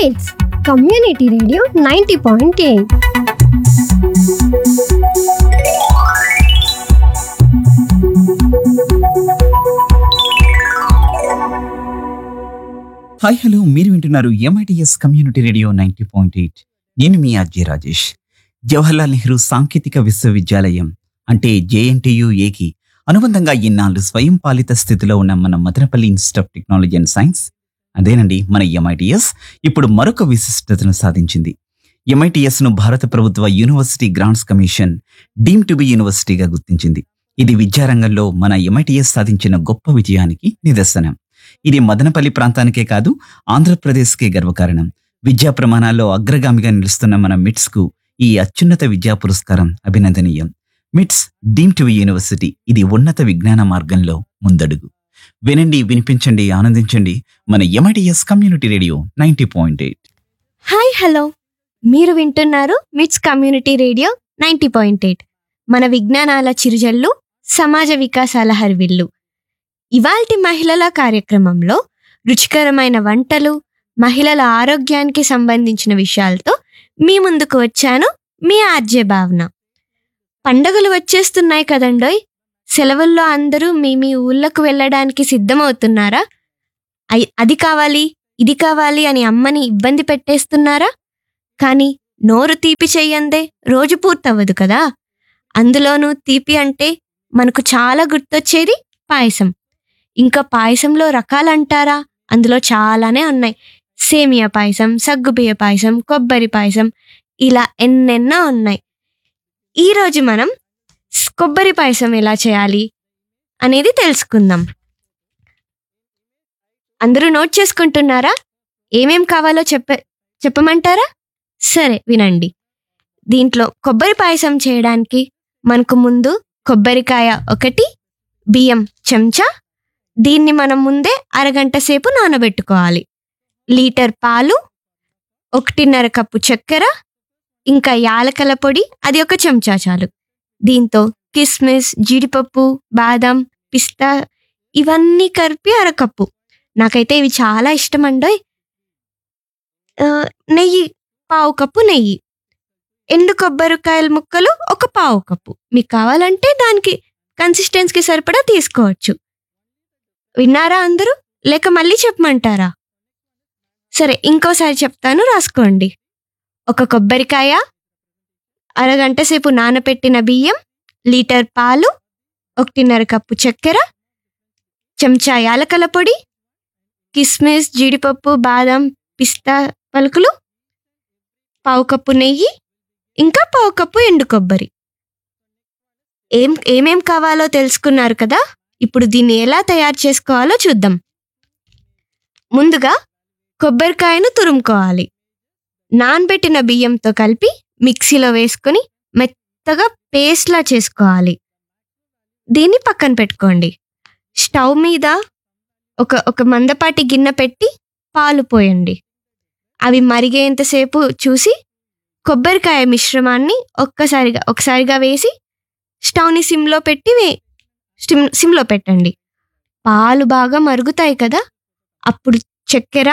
మిట్స్ community radio ninety point eight hi hello మీరు వింటున్నారు MITS community radio ninety point eight నేను మీ అజయ్ రాజేష్ జవహర్లాల్ నెహ్రూ సాంకేతిక విశ్వవిద్యాలయం అంటే జేఎన్టీయు ఏకి అనుబంధంగా ఇన్నాళ్ళు స్వయం పాలిత స్థితిలో ఉన్న మన Madanapalle institute of technology and science అదేనండి మన ఎంఐటిఎస్ ఇప్పుడు మరొక విశిష్టతను సాధించింది ఎంఐటిఎస్ ను భారత ప్రభుత్వ university grants commission deem to be యూనివర్సిటీగా గుర్తించింది ఇది విద్యారంగంలో మన ఎంఐటిఎస్ సాధించిన గొప్ప విజయానికి నిదర్శనం ఇది మదనపల్లి ప్రాంతానికే కాదు ఆంధ్రప్రదేశ్కే గర్వకారణం విద్యా ప్రమాణాల్లో అగ్రగామిగా నిలుస్తున్న మన మిట్స్ కు ఈ అత్యున్నత విద్యా పురస్కారం అభినందనీయం మిట్స్ డీమ్ టు యూనివర్సిటీ ఇది ఉన్నత విజ్ఞాన మార్గంలో ముందడుగు వినండి వినిపించండి ఆనందించండి మన MITS community radio ninety point eight hi hello మీరు వింటున్నారు MITS community radio ninety point eight మన విజ్ఞానాల చిరుజల్లు సమాజ వికాసాల హరివిల్లు ఇవాల్టి మహిళల కార్యక్రమంలో రుచికరమైన వంటలు మహిళల ఆరోగ్యానికి సంబంధించిన విషయాలతో మీ ముందుకు వచ్చాను మీ ఆర్జే భావన పండగలు వచ్చేస్తున్నాయి కదండోయ్ సెలవుల్లో అందరూ మీ మీ ఊళ్ళకు వెళ్ళడానికి సిద్ధమవుతున్నారా అయ్- అది కావాలి ఇది కావాలి అని అమ్మని ఇబ్బంది పెట్టేస్తున్నారా కానీ నోరు తీపి చెయ్యందే రోజు పూర్తవ్వదు కదా అందులోనూ తీపి అంటే మనకు చాలా గుర్తొచ్చేది పాయసం ఇంకా పాయసంలో రకాలంటారా అందులో చాలానే ఉన్నాయి సేమియా పాయసం సగ్గుబియ్య పాయసం కొబ్బరి పాయసం ఇలా ఎన్నెన్నో ఉన్నాయి ఈరోజు మనం స్- కొబ్బరి పాయసం ఎలా చేయాలి అనేది తెలుసుకుందాం అందరూ నోట్ చేసుకుంటున్నారా ఏమేం కావాలో చెప్ప చెప్పమంటారా సరే వినండి దీంట్లో కొబ్బరి పాయసం చేయడానికి మనకు ముందు కొబ్బరికాయ ఒకటి బియ్యం చెంచా దీన్ని మనం ముందే అరగంట సేపు నానబెట్టుకోవాలి లీటర్ పాలు ఒకటిన్నర కప్పు చక్కెర ఇంకా యాలకల పొడి అది ఒక చెంచా చాలు దీంతో కిస్మిస్ జీడిపప్పు బాదం పిస్తా ఇవన్నీ కలిపి అరకప్పు నాకైతే ఇవి చాలా ఇష్టం అండోయ్ ఆ, నెయ్యి పావు కప్పు నెయ్యి ఎండు కొబ్బరికాయల ముక్కలు ఒక పావు కప్పు మీకు కావాలంటే దానికి కన్సిస్టెన్సీకి సరిపడా తీసుకోవచ్చు విన్నారా అందరూ లేక మళ్ళీ చెప్పమంటారా సరే ఇంకోసారి చెప్తాను రాసుకోండి ఒక కొబ్బరికాయ అరగంట సేపు నానపెట్టిన బియ్యం లీటర్ పాలు ఒకటిన్నర కప్పు చక్కెర చెంచా యాలకల పొడి కిస్మిస్ జీడిపప్పు బాదం పిస్తా పలుకులు పావు కప్పు నెయ్యి ఇంకా పావు కప్పు ఎండు కొబ్బరి ఏం ఏమేం కావాలో తెలుసుకున్నారు కదా ఇప్పుడు దీన్ని ఎలా తయారు చేసుకోవాలో చూద్దాం ముందుగా కొబ్బరికాయను తురుముకోవాలి నానబెట్టిన బియ్యంతో కలిపి మిక్సీలో వేసుకొని మెత్తగా పేస్ట్లా చేసుకోవాలి దీన్ని పక్కన పెట్టుకోండి స్టవ్ మీద ఒక ఒక మందపాటి గిన్నె పెట్టి పాలు పోయండి అవి మరిగేంతసేపు చూసి కొబ్బరికాయ మిశ్రమాన్ని ఒక్కసారిగా ఒకసారిగా వేసి స్టవ్ని సిమ్లో పెట్టి వే సిమ్ సిమ్లో పెట్టండి పాలు బాగా మరుగుతాయి కదా అప్పుడు చక్కెర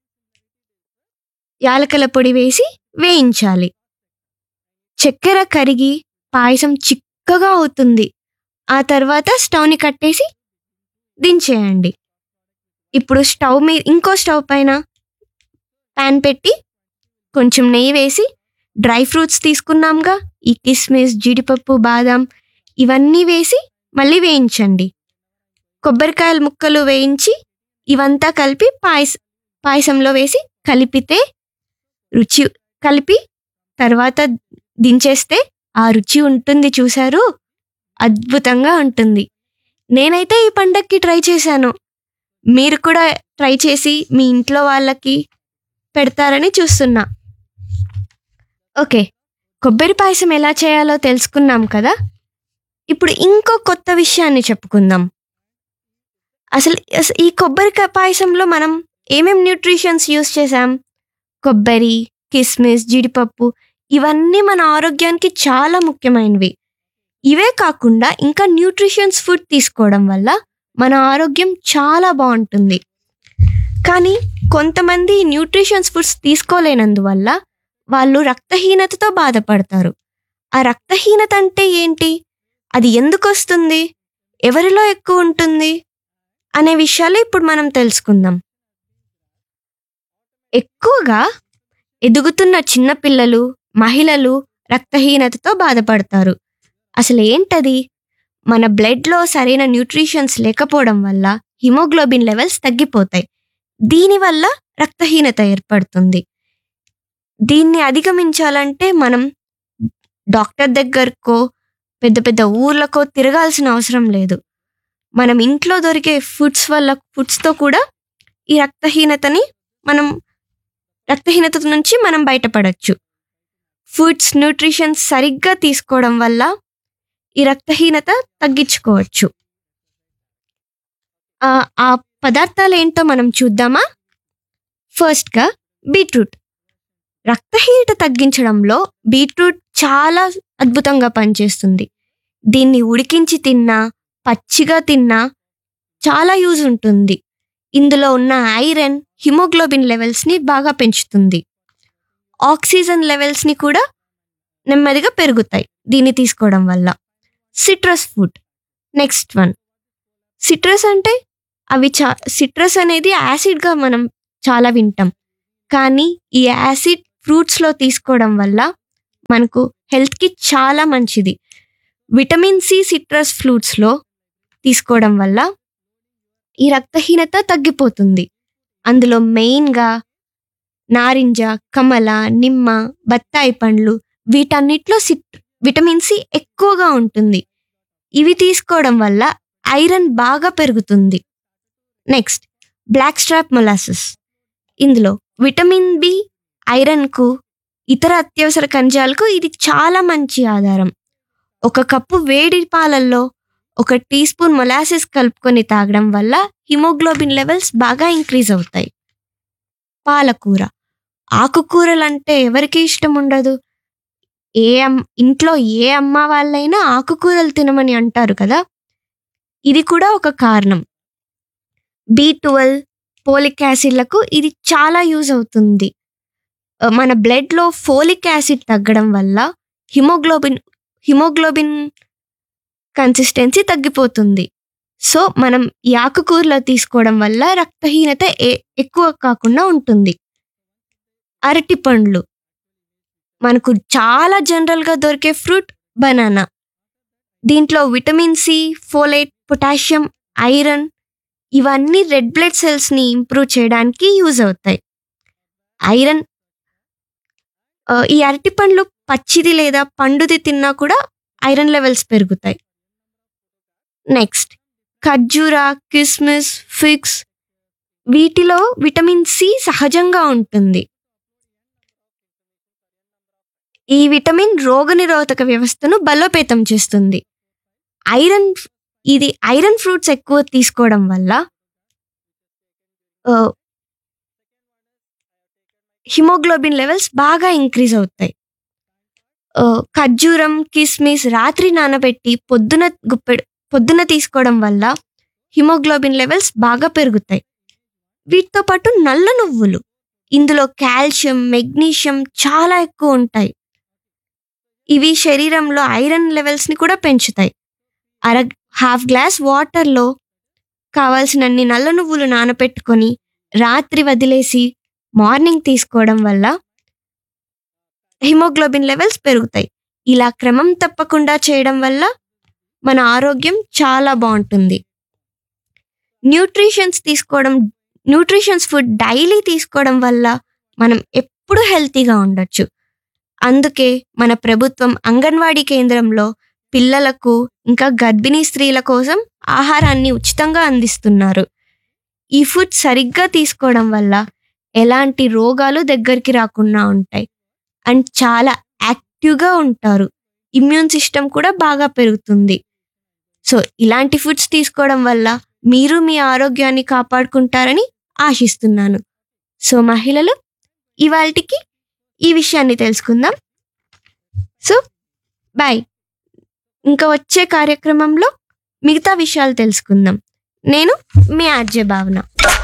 యాలకల పొడి వేసి వేయించాలి చక్కెర కరిగి పాయసం చిక్కగా అవుతుంది ఆ తర్వాత స్టవ్ని కట్టేసి దించేయండి ఇప్పుడు స్టవ్ మీద ఇంకో స్టవ్ పైన ప్యాన్ పెట్టి కొంచెం నెయ్యి వేసి డ్రై ఫ్రూట్స్ తీసుకున్నాంగా ఈ కిస్మిస్ జీడిపప్పు బాదం ఇవన్నీ వేసి మళ్ళీ వేయించండి కొబ్బరికాయల ముక్కలు వేయించి ఇవంతా కలిపి పాయస పాయసంలో వేసి కలిపితే రుచి కలిపి తర్వాత దించేస్తే ఆ రుచి ఉంటుంది చూశారు అద్భుతంగా ఉంటుంది నేనైతే ఈ పండక్కి ట్రై చేశాను మీరు కూడా ట్రై చేసి మీ ఇంట్లో వాళ్ళకి పెడతారని చూస్తున్నా ఓకే కొబ్బరి పాయసం ఎలా చేయాలో తెలుసుకున్నాం కదా ఇప్పుడు ఇంకో కొత్త విషయాన్ని చెప్పుకుందాం అసలు అస- ఈ కొబ్బరికాయ పాయసంలో మనం ఏమేం న్యూట్రిషన్స్ యూస్ చేసాం కొబ్బరి కిస్మిస్ జీడిపప్పు ఇవన్నీ మన ఆరోగ్యానికి చాలా ముఖ్యమైనవి ఇవే కాకుండా ఇంకా న్యూట్రిషన్స్ ఫుడ్ తీసుకోవడం వల్ల మన ఆరోగ్యం చాలా బాగుంటుంది కానీ కొంతమంది న్యూట్రిషన్స్ ఫుడ్స్ తీసుకోలేనందువల్ల వాళ్ళు రక్తహీనతతో బాధపడతారు ఆ రక్తహీనత అంటే ఏంటి అది ఎందుకు వస్తుంది ఎవరిలో ఎక్కువ ఉంటుంది అనే విషయాలు ఇప్పుడు మనం తెలుసుకుందాం ఎక్కువగా ఎదుగుతున్న చిన్నపిల్లలు మహిళలు రక్తహీనతతో బాధపడతారు అసలు ఏంటది మన బ్లడ్లో సరైన న్యూట్రిషన్స్ లేకపోవడం వల్ల హిమోగ్లోబిన్ లెవెల్స్ తగ్గిపోతాయి దీనివల్ల రక్తహీనత ఏర్పడుతుంది దీన్ని అధిగమించాలంటే మనం డాక్టర్ దగ్గరకో పెద్ద పెద్ద ఊర్లకో తిరగాల్సిన అవసరం లేదు మనం ఇంట్లో దొరికే ఫుడ్స్ వల్ల ఫుడ్స్తో కూడా ఈ రక్తహీనతని మనం రక్తహీనత నుంచి మనం బయటపడచ్చు ఫుడ్స్ న్యూట్రిషన్స్ సరిగ్గా తీసుకోవడం వల్ల ఈ రక్తహీనత తగ్గించుకోవచ్చు ఆ ఆ పదార్థాలు ఏంటో మనం చూద్దామా ఫస్ట్గా బీట్రూట్ రక్తహీనత తగ్గించడంలో బీట్రూట్ చాలా అద్భుతంగా పనిచేస్తుంది దీన్ని ఉడికించి తిన్నా పచ్చిగా తిన్నా చాలా యూజ్ ఉంటుంది ఇందులో ఉన్న ఐరన్ హిమోగ్లోబిన్ లెవెల్స్ని బాగా పెంచుతుంది ఆక్సిజన్ లెవెల్స్ని కూడా నెమ్మదిగా పెరుగుతాయి దీన్ని తీసుకోవడం వల్ల citrus food next one citrus అంటే అవి చా సిట్రస్ అనేది యాసిడ్గా మనం చాలా వింటాం కానీ ఈ యాసిడ్ ఫ్రూట్స్లో తీసుకోవడం వల్ల మనకు హెల్త్కి చాలా మంచిది విటమిన్ సి సిట్రస్ ఫ్రూట్స్లో తీసుకోవడం వల్ల ఈ రక్తహీనత తగ్గిపోతుంది అందులో మెయిన్గా నారింజ కమల నిమ్మ బత్తాయి పండ్లు వీటన్నిటిలో సిట్ విటమిన్ సి ఎక్కువగా ఉంటుంది ఇవి తీసుకోవడం వల్ల ఐరన్ బాగా పెరుగుతుంది నెక్స్ట్ బ్లాక్ స్ట్రాప్ మొలాసెస్ ఇందులో విటమిన్ బి ఐరన్కు ఇతర అత్యవసర ఖనిజాలకు ఇది చాలా మంచి ఆధారం ఒక కప్పు వేడి పాలల్లో ఒక టీ స్పూన్ మొలాసిస్ కలుపుకొని తాగడం వల్ల హిమోగ్లోబిన్ లెవెల్స్ బాగా ఇంక్రీజ్ అవుతాయి పాలకూర ఆకుకూరలు అంటే ఎవరికి ఇష్టం ఉండదు ఏ అమ్ ఇంట్లో ఏ అమ్మ వాళ్ళైనా ఆకుకూరలు తినమని అంటారు కదా ఇది కూడా ఒక కారణం బి ట్వెల్వ్ పోలిక్ యాసిడ్లకు ఇది చాలా యూజ్ అవుతుంది ఆ, మన బ్లడ్లో ఫోలిక్ యాసిడ్ తగ్గడం వల్ల హిమోగ్లోబిన్ హిమోగ్లోబిన్ కన్సిస్టెన్సీ తగ్గిపోతుంది సో మనం ఈ ఆకుకూరలు తీసుకోవడం వల్ల రక్తహీనత ఏ- ఎక్కువ కాకుండా ఉంటుంది అరటి పండ్లు మనకు చాలా జనరల్గా దొరికే ఫ్రూట్ బనానా దీంట్లో vitamin C folate potassium iron ఇవన్నీ రెడ్ బ్లడ్ సెల్స్ని ఇంప్రూవ్ చేయడానికి యూజ్ అవుతాయి ఐరన్ ఆ, ఈ అరటి పండ్లు పచ్చిది లేదా పండుది తిన్నా కూడా ఐరన్ లెవెల్స్ పెరుగుతాయి నెక్స్ట్ ఖర్జూరా కిస్మిస్ ఫిగ్స్ వీటిలో విటమిన్ సి సహజంగా ఉంటుంది ఈ విటమిన్ రోగనిరోధక వ్యవస్థను బలోపేతం చేస్తుంది ఐరన్ ఇది ఐరన్ ఫ్రూట్స్ ఎక్కువ తీసుకోవడం వల్ల ఆ, హిమోగ్లోబిన్ లెవెల్స్ బాగా ఇంక్రీజ్ అవుతాయి ఆ, ఖర్జూరం కిస్మిస్ రాత్రి నానబెట్టి పొద్దున గుప్పెడు పొద్దున తీసుకోవడం వల్ల హిమోగ్లోబిన్ లెవెల్స్ బాగా పెరుగుతాయి వీటితో పాటు నల్ల నువ్వులు ఇందులో కాల్షియం మెగ్నీషియం చాలా ఎక్కువ ఉంటాయి ఇవి శరీరంలో ఐరన్ లెవెల్స్ని కూడా పెంచుతాయి అర హాఫ్ గ్లాస్ వాటర్లో కావాల్సినన్ని నల్ల నువ్వులు నానపెట్టుకొని రాత్రి వదిలేసి మార్నింగ్ తీసుకోవడం వల్ల హిమోగ్లోబిన్ లెవెల్స్ పెరుగుతాయి ఇలా క్రమం తప్పకుండా చేయడం వల్ల మన ఆరోగ్యం చాలా బాగుంటుంది న్యూట్రిషన్స్ తీసుకోవడం న్యూట్రిషన్స్ ఫుడ్ డైలీ తీసుకోవడం వల్ల మనం ఎప్పుడు హెల్తీగా ఉండొచ్చు అందుకే మన ప్రభుత్వం అంగన్వాడీ కేంద్రంలో పిల్లలకు ఇంకా గర్భిణీ స్త్రీల కోసం ఆహారాన్ని ఉచితంగా అందిస్తున్నారు ఈ ఫుడ్ సరిగ్గా తీసుకోవడం వల్ల ఎలాంటి రోగాలు దగ్గరికి రాకుండా ఉంటాయి అండ్ చాలా యాక్టివ్గా ఉంటారు ఇమ్యూన్ సిస్టమ్ కూడా బాగా పెరుగుతుంది సో ఇలాంటి ఫుడ్స్ తీసుకోవడం వల్ల మీరు మీ ఆరోగ్యాన్ని కాపాడుకుంటారని ఆశిస్తున్నాను సో మహిళలు ఇవాళకి ఈ విషయాన్ని తెలుసుకుందాం సో బాయ్ ఇంకా వచ్చే కార్యక్రమంలో మిగతా విషయాలు తెలుసుకుందాం నేను మీ ఆర్జే భావన